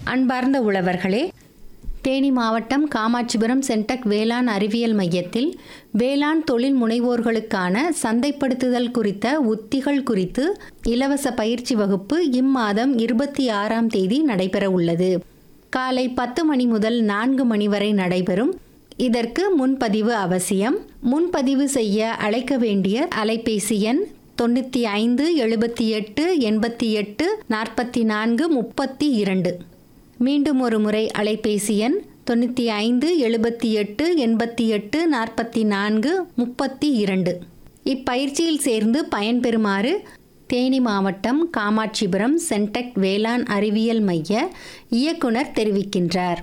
அன்பார்ந்த உழவர்களே தேனி மாவட்டம் காமாட்சிபுரம் சென்டக் வேளாண் அறிவியல் மையத்தில் வேளாண் தொழில் முனைவோர்களுக்கான சந்தைப்படுத்துதல் குறித்த உத்திகள் குறித்து இலவச பயிற்சி வகுப்பு இம்மாதம் இருபத்தி ஆறாம் தேதி நடைபெற உள்ளது காலை பத்து மணி முதல் நான்கு மணி வரை நடைபெறும் இதற்கு முன்பதிவு அவசியம் முன்பதிவு செய்ய அழைக்க வேண்டிய அலைபேசி எண் தொண்ணூற்றி ஐந்து எழுபத்தி எட்டு எண்பத்தி எட்டு நாற்பத்தி நான்கு முப்பத்தி இரண்டு மீண்டும் ஒரு முறை அலைபேசி எண் தொண்ணூற்றி ஐந்து எழுபத்தி எட்டு எண்பத்தி எட்டு நாற்பத்தி நான்கு முப்பத்தி இரண்டு இப்பயிற்சியில் சேர்ந்து பயன்பெறுமாறு தேனி மாவட்டம் காமாட்சிபுரம் சென்டெக் வேளாண் அறிவியல் மைய இயக்குனர் தெரிவிக்கின்றார்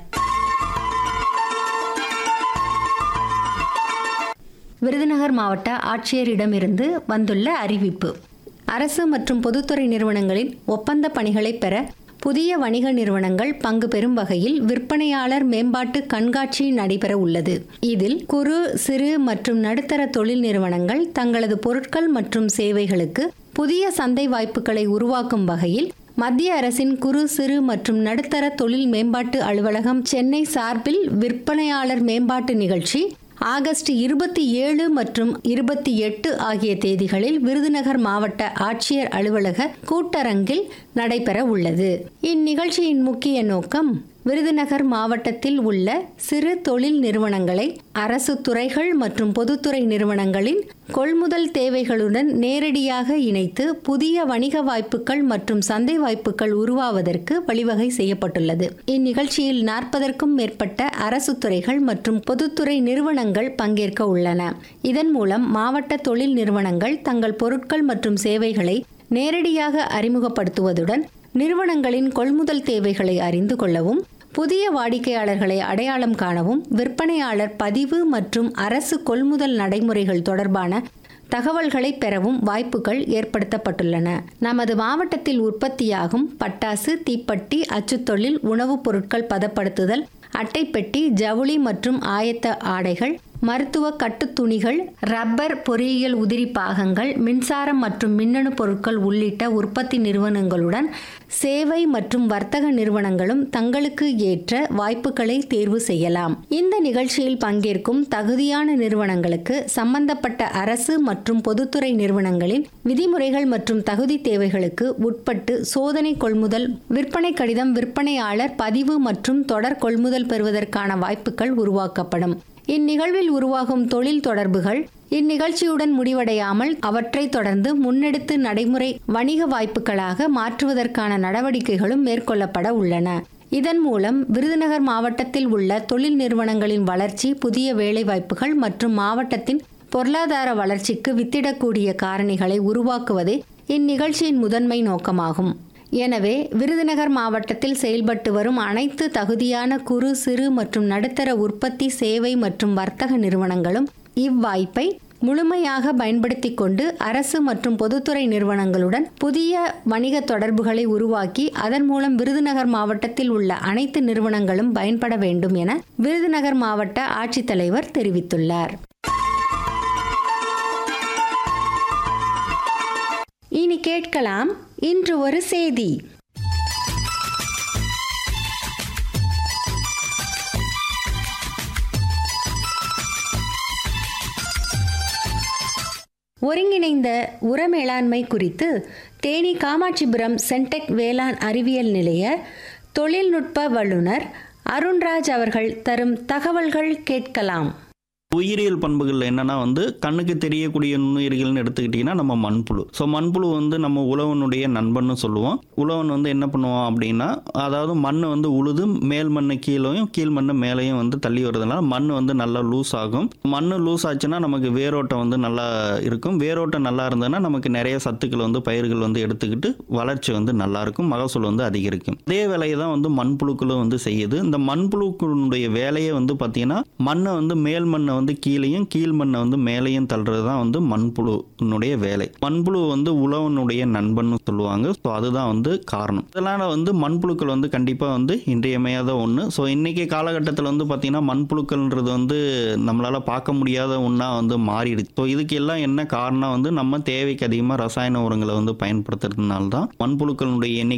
விருதுநகர் மாவட்ட ஆட்சியரிடமிருந்து வந்துள்ள அறிவிப்பு அரசு மற்றும் பொதுத்துறை நிறுவனங்களின் ஒப்பந்த பணிகளை பெற புதிய வணிக நிறுவனங்கள் பங்கு பெறும் வகையில் விற்பனையாளர் மேம்பாட்டு கண்காட்சி நடைபெற உள்ளது இதில் குறு சிறு மற்றும் நடுத்தர தொழில் நிறுவனங்கள் தங்களது பொருட்கள் மற்றும் சேவைகளுக்கு புதிய சந்தை வாய்ப்புகளை உருவாக்கும் வகையில் மத்திய அரசின் குறு சிறு மற்றும் நடுத்தர தொழில் மேம்பாட்டு அலுவலகம் சென்னை சார்பில் விற்பனையாளர் மேம்பாட்டு நிகழ்ச்சி ஆகஸ்ட் இருபத்தி ஏழு மற்றும் இருபத்தி எட்டு ஆகிய தேதிகளில் விருதுநகர் மாவட்ட ஆட்சியர் அலுவலக கூட்டரங்கில் நடைபெற உள்ளது இந்நிகழ்ச்சியின் முக்கிய நோக்கம் விருதுநகர் மாவட்டத்தில் உள்ள சிறு தொழில் நிறுவனங்களை அரசு துறைகள் மற்றும் பொதுத்துறை நிறுவனங்களின் கொள்முதல் தேவைகளுடன் நேரடியாக இணைத்து புதிய வணிக வாய்ப்புகள் மற்றும் சந்தை வாய்ப்புகள் உருவாவதற்கு வழிவகை செய்யப்பட்டுள்ளது இந்நிகழ்ச்சியில் நாற்பதற்கும் மேற்பட்ட அரசு துறைகள் மற்றும் பொதுத்துறை நிறுவனங்கள் பங்கேற்க உள்ளன இதன் மூலம் மாவட்ட தொழில் நிறுவனங்கள் தங்கள் பொருட்கள் மற்றும் சேவைகளை நேரடியாக அறிமுகப்படுத்துவதுடன் நிறுவனங்களின் கொள்முதல் தேவைகளை அறிந்து கொள்ளவும் புதிய வாடிக்கையாளர்களை அடையாளம் காணவும் விற்பனையாளர் பதிவு மற்றும் அரசு கொள்முதல் நடைமுறைகள் தொடர்பான தகவல்களை பெறவும் வாய்ப்புகள் ஏற்படுத்தப்பட்டுள்ளன நமது மாவட்டத்தில் உற்பத்தியாகும் பட்டாசு தீப்பெட்டி அச்சுத்தொழில் உணவுப் பொருட்கள் பதப்படுத்துதல் அட்டைப்பெட்டி ஜவுளி மற்றும் ஆயத்த ஆடைகள் மருத்துவ கட்டுத்துணிகள் ரப்பர் பொறியியல் உதிரி பாகங்கள் மின்சாரம் மற்றும் மின்னணு பொருட்கள் உள்ளிட்ட உற்பத்தி நிறுவனங்களுடன் சேவை மற்றும் வர்த்தக நிறுவனங்களும் தங்களுக்கு ஏற்ற வாய்ப்புகளை தேர்வு செய்யலாம் இந்த நிகழ்ச்சியில் பங்கேற்கும் தகுதியான நிறுவனங்களுக்கு சம்பந்தப்பட்ட அரசு மற்றும் பொதுத்துறை நிறுவனங்களின் விதிமுறைகள் மற்றும் தகுதி தேவைகளுக்கு உட்பட்டு சோதனை கொள்முதல் விற்பனை கடிதம் விற்பனையாளர் பதிவு மற்றும் தொடர் கொள்முதல் பெறுவதற்கான வாய்ப்புகள் உருவாக்கப்படும் இந்நிகழ்வில் உருவாகும் தொழில் தொடர்புகள் இந்நிகழ்ச்சியுடன் முடிவடையாமல் அவற்றை தொடர்ந்து முன்னெடுத்து நடைமுறை வணிக வாய்ப்புகளாக மாற்றுவதற்கான நடவடிக்கைகளும் மேற்கொள்ளப்பட உள்ளன இதன் மூலம் விருதுநகர் மாவட்டத்தில் உள்ள தொழில் நிறுவனங்களின் வளர்ச்சி புதிய வேலைவாய்ப்புகள் மற்றும் மாவட்டத்தின் பொருளாதார வளர்ச்சிக்கு வித்திடக்கூடிய காரணிகளை உருவாக்குவதே இந்நிகழ்ச்சியின் முதன்மை நோக்கமாகும் எனவே விருதுநகர் மாவட்டத்தில் செயல்பட்டு வரும் அனைத்து தகுதியான குறு சிறு மற்றும் நடுத்தர உற்பத்தி சேவை மற்றும் வர்த்தக நிறுவனங்களும் இவ்வாய்ப்பை முழுமையாக பயன்படுத்தி கொண்டு அரசு மற்றும் பொதுத்துறை நிறுவனங்களுடன் புதிய வணிக தொடர்புகளை உருவாக்கி அதன் மூலம் விருதுநகர் மாவட்டத்தில் உள்ள அனைத்து நிறுவனங்களும் பயன்பட வேண்டும் என விருதுநகர் மாவட்ட ஆட்சித்தலைவர் தெரிவித்துள்ளார் இனி கேட்கலாம் இன்று ஒரு செய்தி ஒருங்கிணைந்த உர மேலாண்மை குறித்து தேனி காமாட்சிபுரம் சென்டெக் வேளாண் அறிவியல் நிலைய தொழில்நுட்ப வல்லுநர் அருண்ராஜ் அவர்கள் தரும் தகவல்கள் கேட்கலாம் உயிரியல் பண்புகள் என்னன்னா வந்து கண்ணுக்கு தெரியக்கூடிய நுண்ணுயிர்கள்னு எடுத்துக்கிட்டிங்கன்னா நம்ம மண்புழு ஸோ மண்புழு வந்து நம்ம உழவனுடைய நண்பன்னு சொல்லுவோம் உழவன் வந்து என்ன பண்ணுவான் அப்படின்னா அதாவது மண் வந்து உழுது மேல் மண்ணு கீழேயும் கீழ் மண்ணு மேலேயும் வந்து தள்ளி வருதுனால மண் வந்து நல்லா லூஸ் ஆகும் மண் லூஸ் ஆச்சுன்னா நமக்கு வேரோட்டம் வந்து நல்லா இருக்கும் வேரோட்டம் நல்லா இருந்ததுன்னா நமக்கு நிறைய சத்துக்கள் வந்து பயிர்கள் வந்து எடுத்துக்கிட்டு வளர்ச்சி வந்து நல்லா இருக்கும் மகசூல் வந்து அதிகரிக்கும் அதே வேலையை தான் வந்து மண்புழுக்களும் வந்து செய்யுது இந்த மண்புழுக்களுடைய வேலையை வந்து பார்த்தீங்கன்னா மண்ணை வந்து மேல் மண்ணை வந்து கீழேயும் கீழ் மண்ணை வந்து மேலேயும் தள்ளுறது தான் வந்து மண்புழுனுடைய வேலை மண்புழு வந்து உழவனுடைய நண்பன் சொல்லுவாங்க ஸோ அதுதான் வந்து காரணம் இதெல்லாம் வந்து மண்புழுக்கள் வந்து கண்டிப்பாக வந்து இன்றியமையாத ஒன்று ஸோ இன்னைக்கு காலகட்டத்தில் வந்து பார்த்தீங்கன்னா மண்புழுக்கள்ன்றது வந்து நம்மளால் பார்க்க முடியாத ஒன்றா வந்து மாறிடுச்சு ஸோ இதுக்கு எல்லாம் என்ன காரணம் வந்து நம்ம தேவைக்கு அதிகமாக ரசாயன உரங்களை வந்து பயன்படுத்துறதுனால தான் மண்புழுக்களுடைய எண்ணிக்கை